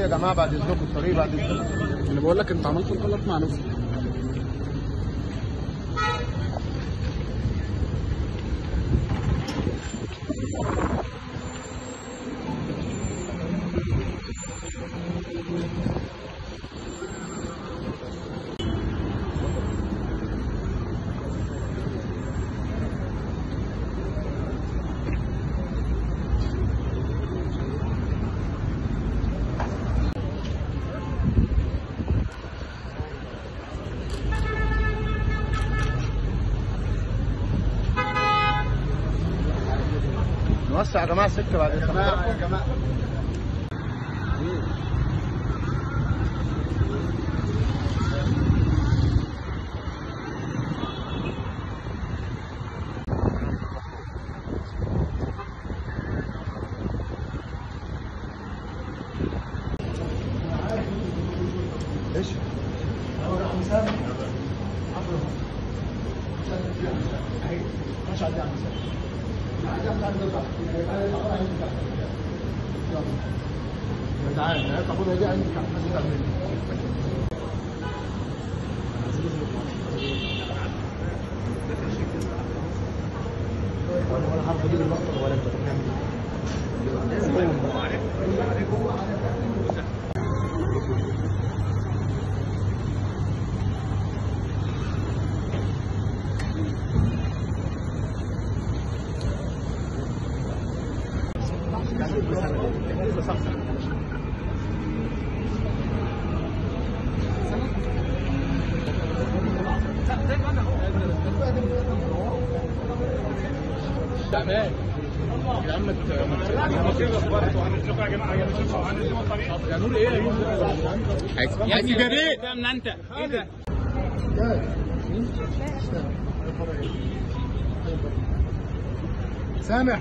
يا جماعه بعد اذنكم الطريق بعد اذنكم انا بقول لك انت عملت الغلط مع نفسك نوسع يا جماعه السكه بعد اذنكم يا جماعه ايش؟ تعال طب دي عندك ولا عارف اجيب المقطع ولا انت يا سيدي جريت من انت ايه ده سامح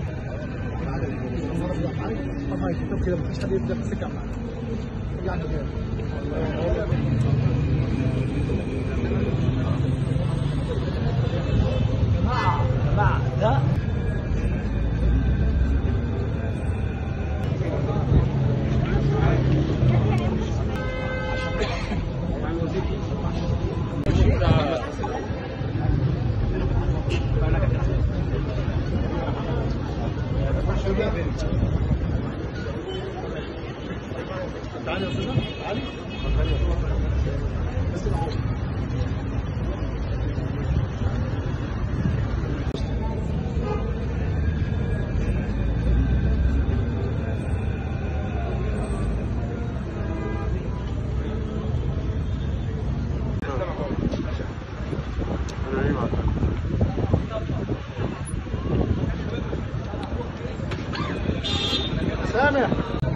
طبعا الكتاب كده مفيش حد يبدا في السكه معاك يعني كده جماعه جماعه ده تعالى يا استاذ تعالى سامح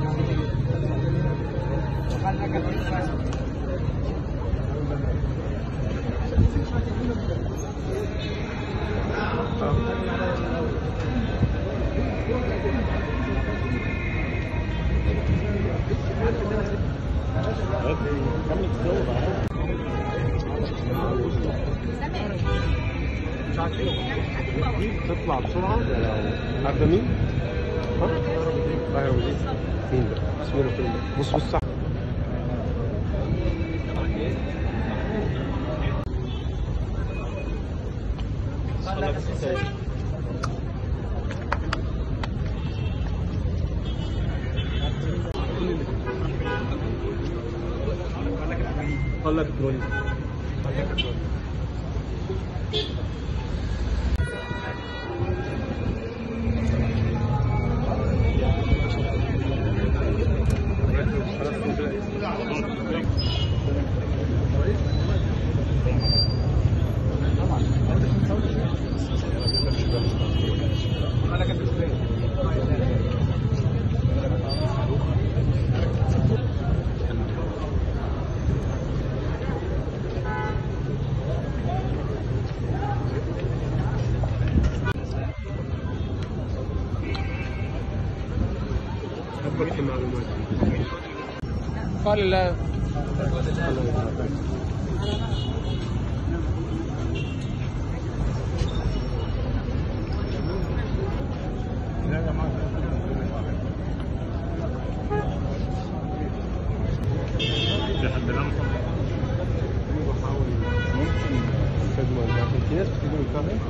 تطلع بسرعة عارفة مين؟ ها؟ طاهر أبو زيد مين ده؟ اسمه له فين؟ بص بص صح طلع بترولي كبرت المعلومات قال لا خدمة لكن في ناس بتجيب الكهرباء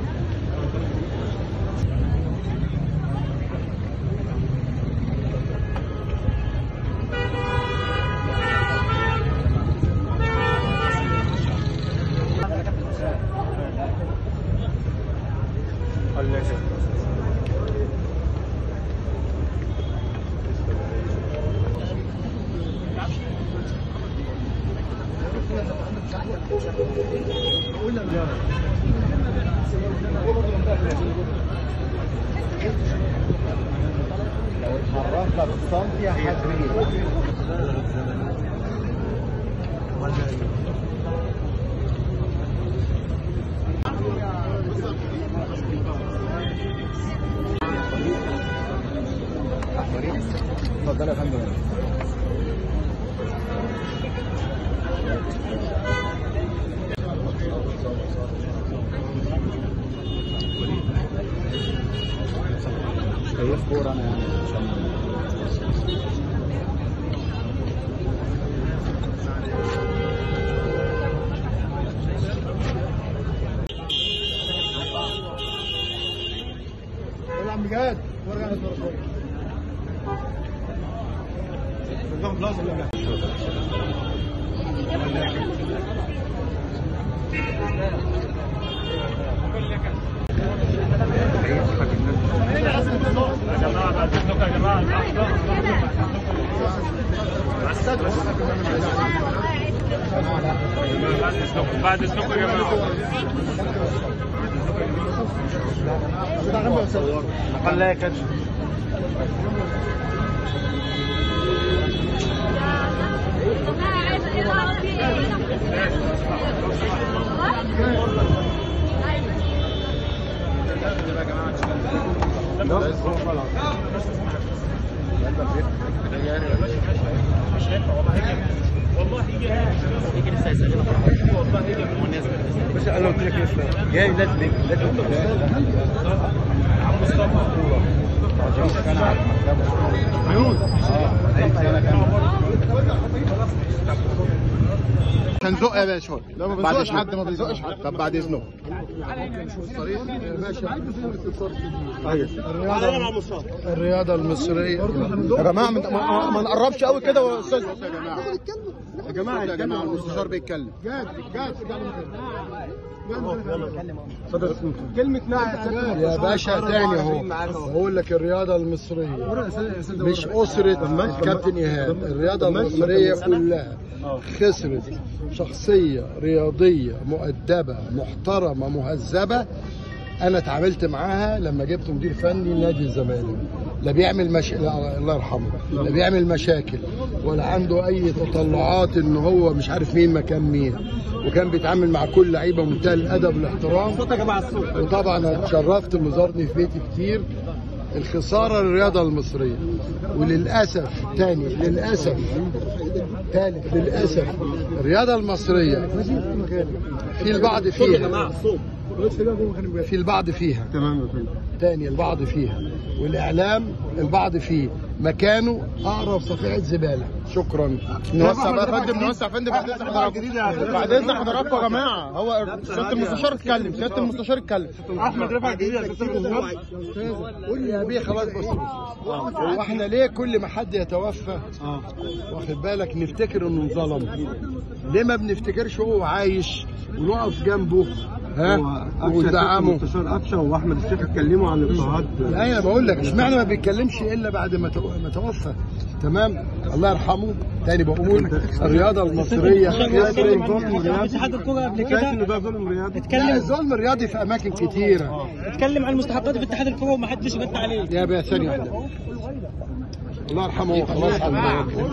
اتفضل يا فندم كيف كورة انا يعني عشان يا عم جاد ورجع نتفرج بعد اذنكم يا جماعه خلاها كاتش بس انا قلت لك لسه جاي لازم لازم عم مصطفى كان على هنزق يا باشا لا ما بعد بنزقش إذنك. حد ما بنزقش حد طب بعد اذنك الرياضة المصرية يا جماعه ما- ما ما نقربش قوي كده يا استاذ يا جماعة يا جماعة المستشار بيتكلم جاد جاد كلمة نعم يا باشا تاني اهو بقول لك الرياضة المصرية مش أسرة كابتن إيهاب الرياضة المصرية كلها خسرت شخصية رياضية مؤدبة محترمة مهذبة انا اتعاملت معاها لما جبت مدير فني نادي الزمالك لا بيعمل مش... لا الله يرحمه لا بيعمل مشاكل ولا عنده اي تطلعات ان هو مش عارف مين مكان مين وكان بيتعامل مع كل لعيبه بمنتهى الادب والاحترام وطبعا اتشرفت انه زارني في بيتي كتير الخساره للرياضه المصريه وللاسف تاني للاسف ثالث للاسف الرياضه المصريه في البعض فيها في البعض فيها تمام يا فندم تاني البعض فيها والاعلام البعض فيه مكانه اقرب صفيحه زباله شكرا نوسع بقى يا فندم نوسع يا فندم بعد اذن حضراتكم بعد اذن حضراتكم يا جماعه هو سياده المستشار اتكلم سياده المستشار اتكلم احمد رفع جديد يا سياده قول لي يا بيه خلاص بص بص هو احنا ليه كل ما حد يتوفى واخد بالك نفتكر انه انظلم ليه ما بنفتكرش هو عايش ونقف جنبه ها وندعمه المستشار قفشه واحمد الشيخ اتكلموا عن الاضطهاد ايوه بقول لك اشمعنى ما بيتكلمش الا بعد ما تو- ما توفى تمام الله يرحمه تاني بقول الرياضه المصريه اتحاد الكرة قبل كده ده ظلم رياضي لا اتكلم الظلم الرياضي في اماكن كتيره اتكلم عن المستحقات في اتحاد الكرة ومحدش رد عليه يا بيه ثانيه واحده الله يرحمه خلاص على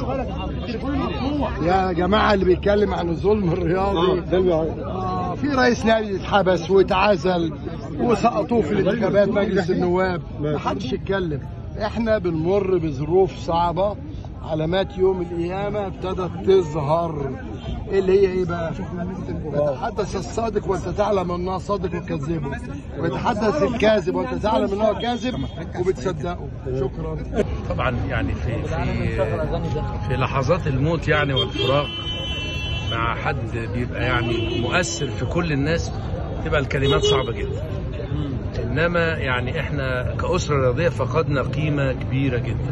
يا جماعه اللي بيتكلم عن الظلم الرياضي آه في رئيس نادي اتحبس واتعزل وسقطوه في الانتخابات مجلس النواب ما حدش يتكلم احنا بنمر بظروف صعبه علامات يوم القيامه ابتدت تظهر اللي هي ايه بقى؟ يتحدث الصادق وانت تعلم انه صادق وكذبه ويتحدث الكاذب وانت تعلم انه كاذب وبتصدقه شكرا طبعا يعني في في في لحظات الموت يعني والفراق مع حد بيبقى يعني مؤثر في كل الناس تبقى الكلمات صعبه جدا انما يعني احنا كاسره رياضيه فقدنا قيمه كبيره جدا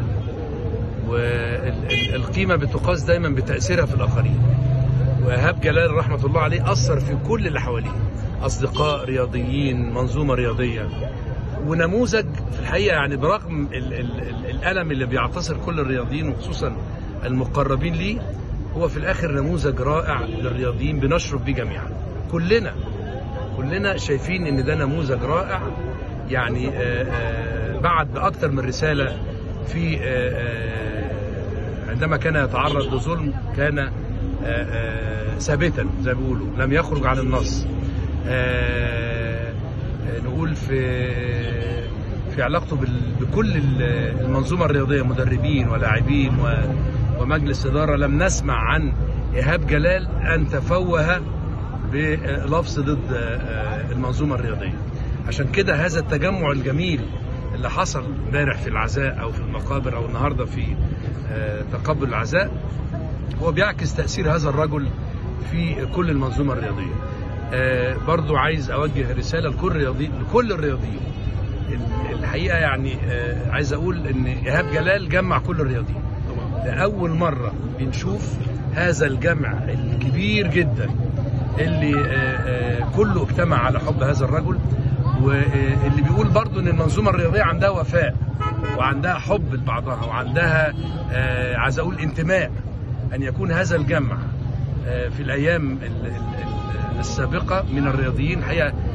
والقيمه بتقاس دايما بتاثيرها في الاخرين وايهاب جلال رحمه الله عليه اثر في كل اللي حواليه اصدقاء رياضيين منظومه رياضيه ونموذج في الحقيقه يعني برغم ال- ال- ال- الالم اللي بيعتصر كل الرياضيين وخصوصا المقربين ليه هو في الاخر نموذج رائع للرياضيين بنشرف بيه جميعا كلنا كلنا شايفين ان ده نموذج رائع يعني آه، آه، بعت باكثر من رساله في آه، آه، عندما كان يتعرض لظلم كان آه، آه، ثابتا زي ما بيقولوا لم يخرج عن النص آه، آه، نقول في في علاقته بال- بكل ال- المنظومه الرياضيه مدربين ولاعبين و- ومجلس اداره لم نسمع عن ايهاب جلال ان تفوه بلفظ ضد آه، المنظومه الرياضيه عشان كده هذا التجمع الجميل اللي حصل امبارح في العزاء او في المقابر او النهارده في آه، تقبل العزاء هو بيعكس تاثير هذا الرجل في كل المنظومه الرياضيه آه، برضو عايز اوجه رساله لكل الرياضيين لكل الرياضيين ال- الحقيقه يعني آه، عايز اقول ان ايهاب جلال جمع كل الرياضيين لاول مره بنشوف هذا الجمع الكبير جدا اللي آه، آه، كله اجتمع على حب هذا الرجل واللي بيقول برضو ان المنظومه الرياضيه عندها وفاء وعندها حب لبعضها وعندها آه، عايز اقول انتماء ان يكون هذا الجمع آه، في الايام ال- ال- ال- السابقه من الرياضيين حقيقه